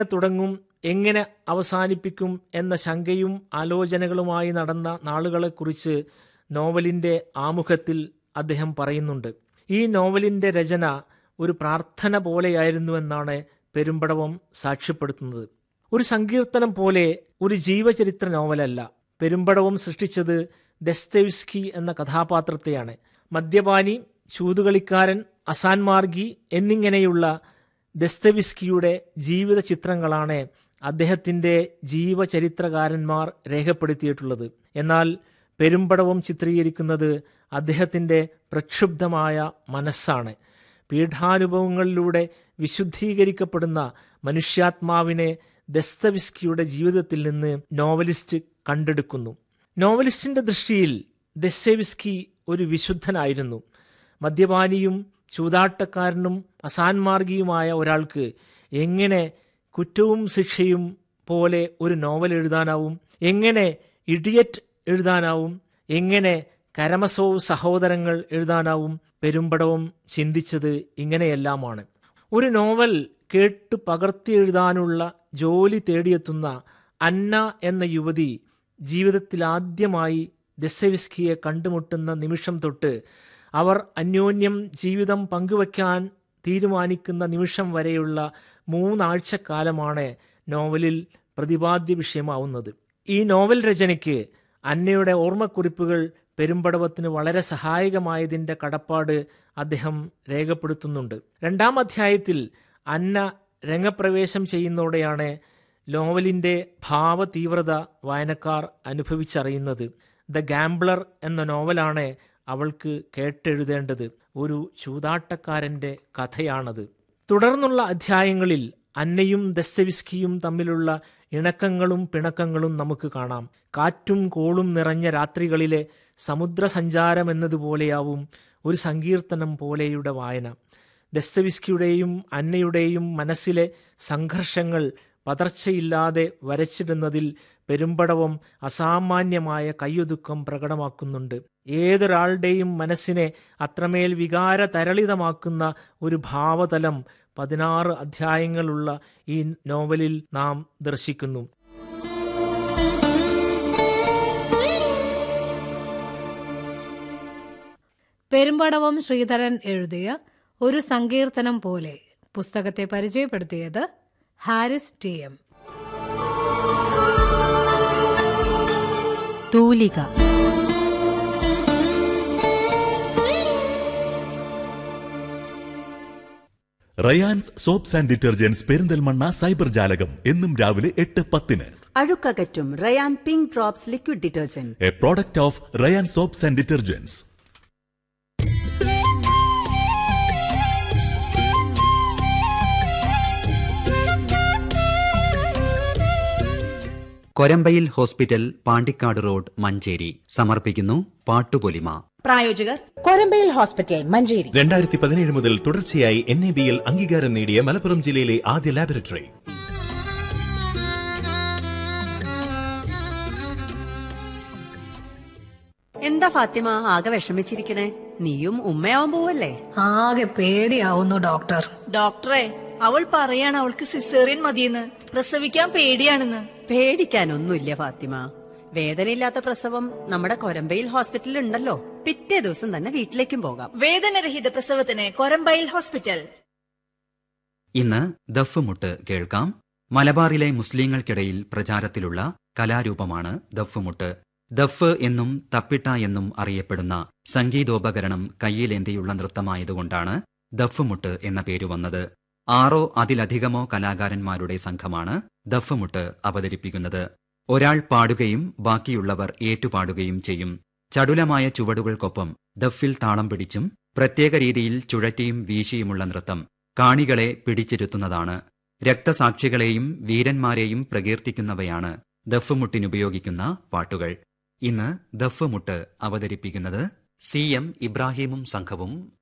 തുടങ്ങും എങ്ങനെ അവസാനിപ്പിക്കും എന്ന ശങ്കയും ആലോചനകളുമായി നടന്ന നാളുകളെക്കുറിച്ച് നോവലിൻ്റെ ആമുഖത്തിൽ അദ്ദേഹം പറയുന്നുണ്ട് ഈ നോവലിൻ്റെ രചന ഒരു പ്രാർത്ഥന പോലെയായിരുന്നുവെന്നാണ് പെരുമ്പടവം സാക്ഷ്യപ്പെടുത്തുന്നത് ഒരു സങ്കീർത്തനം പോലെ ഒരു ജീവചരിത്ര നോവലല്ല പെരുമ്പടവം സൃഷ്ടിച്ചത് ദസ്തവിസ്കി എന്ന കഥാപാത്രത്തെയാണ് മദ്യപാനി ചൂതുകളിക്കാരൻ അസാൻമാർഗി എന്നിങ്ങനെയുള്ള ദസ്തവിസ്കിയുടെ ജീവിത ചിത്രങ്ങളാണ് അദ്ദേഹത്തിൻ്റെ ജീവചരിത്രകാരന്മാർ രേഖപ്പെടുത്തിയിട്ടുള്ളത് എന്നാൽ പെരുമ്പടവം ചിത്രീകരിക്കുന്നത് അദ്ദേഹത്തിൻ്റെ പ്രക്ഷുബ്ധമായ മനസ്സാണ് പീഠാനുഭവങ്ങളിലൂടെ വിശുദ്ധീകരിക്കപ്പെടുന്ന മനുഷ്യാത്മാവിനെ ദസ്തവിസ്കിയുടെ ജീവിതത്തിൽ നിന്ന് നോവലിസ്റ്റ് കണ്ടെടുക്കുന്നു നോവലിസ്റ്റിന്റെ ദൃഷ്ടിയിൽ ദസ്തവിസ്കി ഒരു വിശുദ്ധനായിരുന്നു മദ്യപാനിയും ചൂതാട്ടക്കാരനും അസാൻമാർഗിയുമായ ഒരാൾക്ക് എങ്ങനെ കുറ്റവും ശിക്ഷയും പോലെ ഒരു നോവൽ എഴുതാനാവും എങ്ങനെ ഇഡിയറ്റ് എഴുതാനാവും എങ്ങനെ കരമസോവ് സഹോദരങ്ങൾ എഴുതാനാവും പെരുമ്പടവും ചിന്തിച്ചത് ഇങ്ങനെയെല്ലാമാണ് ഒരു നോവൽ കേട്ട് പകർത്തി എഴുതാനുള്ള ജോലി തേടിയെത്തുന്ന അന്ന എന്ന യുവതി ജീവിതത്തിൽ ആദ്യമായി ദസ്സവിസ്കിയെ കണ്ടുമുട്ടുന്ന നിമിഷം തൊട്ട് അവർ അന്യോന്യം ജീവിതം പങ്കുവയ്ക്കാൻ തീരുമാനിക്കുന്ന നിമിഷം വരെയുള്ള മൂന്നാഴ്ചക്കാലമാണ് നോവലിൽ പ്രതിപാദ്യ വിഷയമാവുന്നത് ഈ നോവൽ രചനയ്ക്ക് അന്നയുടെ ഓർമ്മക്കുറിപ്പുകൾ പെരുമ്പടവത്തിന് വളരെ സഹായകമായതിൻ്റെ കടപ്പാട് അദ്ദേഹം രേഖപ്പെടുത്തുന്നുണ്ട് രണ്ടാം അധ്യായത്തിൽ അന്ന രംഗപ്രവേശം ചെയ്യുന്നതോടെയാണ് നോവലിൻ്റെ ഭാവതീവ്രത വായനക്കാർ അനുഭവിച്ചറിയുന്നത് ദ ഗാംബ്ലർ എന്ന നോവലാണ് അവൾക്ക് കേട്ടെഴുതേണ്ടത് ഒരു ചൂതാട്ടക്കാരൻ്റെ കഥയാണത് തുടർന്നുള്ള അധ്യായങ്ങളിൽ അന്നയും ദസ്തവിസ്കിയും തമ്മിലുള്ള ഇണക്കങ്ങളും പിണക്കങ്ങളും നമുക്ക് കാണാം കാറ്റും കോളും നിറഞ്ഞ രാത്രികളിലെ സമുദ്രസഞ്ചാരം എന്നതുപോലെയാവും ഒരു സങ്കീർത്തനം പോലെയുടെ വായന ദസ്തവിസ്കിയുടെയും അന്നയുടെയും മനസ്സിലെ സംഘർഷങ്ങൾ പതർച്ചയില്ലാതെ വരച്ചിടുന്നതിൽ പെരുമ്പടവം അസാമാന്യമായ കയ്യൊതുക്കം പ്രകടമാക്കുന്നുണ്ട് ഏതൊരാളുടെയും മനസ്സിനെ അത്രമേൽ വികാര തരളിതമാക്കുന്ന ഒരു ഭാവതലം പതിനാറ് അധ്യായങ്ങളുള്ള ഈ നോവലിൽ നാം ദർശിക്കുന്നു പെരുമ്പടവം ശ്രീധരൻ എഴുതിയ ഒരു സങ്കീർത്തനം പോലെ പുസ്തകത്തെ പരിചയപ്പെടുത്തിയത് ഹാരിസ് ടി എം തൂലിക Rayans soaps and detergents Perinthalmanna cyber ജാലകം എന്നും രാവിലെ എട്ട് പത്തിന് അഴുക്കകറ്റും Rayan pink drops liquid detergent a product of Rayan soaps and detergents Korambayil hospital Pandikkad road Manjeri സമർപ്പിക്കുന്നു പാട്ടുപൊലിമ പ്രായോജകർ കൊരമ്പയിൽ ഹോസ്പിറ്റൽ മഞ്ചേരി രണ്ടായിരത്തി പതിനേഴ് മുതൽ തുടർച്ചയായി എൻ എ ബിയിൽ അംഗീകാരം നേടിയ മലപ്പുറം ജില്ലയിലെ ആദ്യ ലാബറട്ടറി എന്താ ഫാത്തിമ ആകെ വിഷമിച്ചിരിക്കണേ നീയും ഉമ്മയാവാൻ പോവല്ലേ ആകെ പേടിയാവുന്നു ഡോക്ടർ ഡോക്ടറെ അവൾ പറയാണ് അവൾക്ക് സിസേറിയൻ മതിയെന്ന് പ്രസവിക്കാൻ പേടിയാണെന്ന് പേടിക്കാനൊന്നുമില്ല ഫാത്തിമ വേദനയില്ലാത്ത പ്രസവം നമ്മുടെ കൊരമ്പയിൽ ഹോസ്പിറ്റലിൽ ഉണ്ടല്ലോ പിറ്റേ ദിവസം തന്നെ വീട്ടിലേക്കും പോകാം വേദനരഹിത പ്രസവത്തിന് കൊരമ്പയിൽ ഹോസ്പിറ്റൽ ഇന്ന് ദഫ്മുട്ട് കേൾക്കാം മലബാറിലെ മുസ്ലിങ്ങൾക്കിടയിൽ പ്രചാരത്തിലുള്ള കലാരൂപമാണ് ദഫ്മുട്ട് ദഫ് എന്നും തപ്പിട്ട എന്നും അറിയപ്പെടുന്ന സംഗീതോപകരണം കയ്യിലേന്തിയുള്ള നൃത്തമായതുകൊണ്ടാണ് ദഫ്മുട്ട് എന്ന പേരു വന്നത് ആറോ അതിലധികമോ കലാകാരന്മാരുടെ സംഘമാണ് ദഫ്മുട്ട് അവതരിപ്പിക്കുന്നത് ഒരാൾ പാടുകയും ബാക്കിയുള്ളവർ ഏറ്റുപാടുകയും ചെയ്യും ചടുലമായ ചുവടുകൾക്കൊപ്പം ദഫിൽ താളം പിടിച്ചും പ്രത്യേക രീതിയിൽ ചുഴറ്റിയും വീശിയുമുള്ള നൃത്തം കാണികളെ പിടിച്ചിരുത്തുന്നതാണ് രക്തസാക്ഷികളെയും വീരന്മാരെയും പ്രകീർത്തിക്കുന്നവയാണ് ദഫ്മുട്ടിനുപയോഗിക്കുന്ന പാട്ടുകൾ ഇന്ന് ദഫ്മുട്ട് അവതരിപ്പിക്കുന്നത് സി എം ഇബ്രാഹിമും സംഘവും